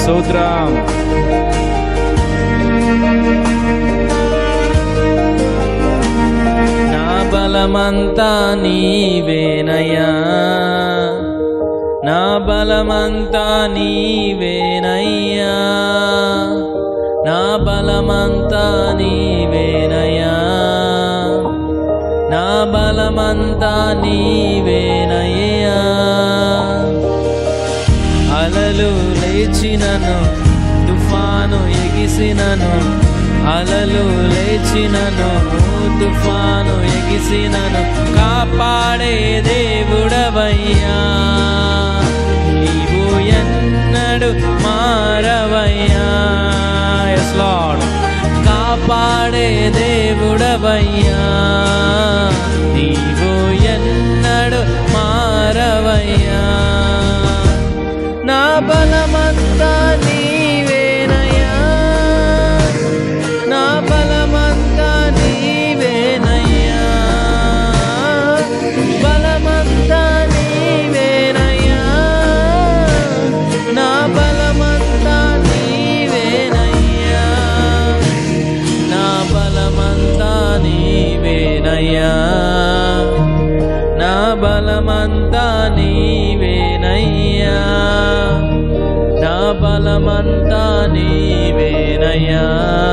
స్తోత్రం నా బలమంతా నీవేనయ్యా నా బలమంతా నీవేనయ్యా నా బలమంతా నీవేనయ్యా నా బలమంతా నీవేనయ్యా అలలు లేచినను తుఫాను ఎగిసినను అలలు లేచినను తుఫాను ఎగిసినను కాపాడే దేవుడవయ్యా నీవు ఎన్నడు మారవయ్యా ఎస్ లార్డ్ కాపాడే దేవుడవయ్యా నీవు ఎన్నడు మారవయ్యా నా బలమంతా నీవేనయ్యా నా బలమంతా నీవేనయ్యా బలమంతా నీవేనయ్యా నా బలమంతా నీవేనయ్యా నా బలమంతా నీవేనయ్యా నా బలమంతా నీవేనయ్యా నా బలమంతా నీవేనయ్యా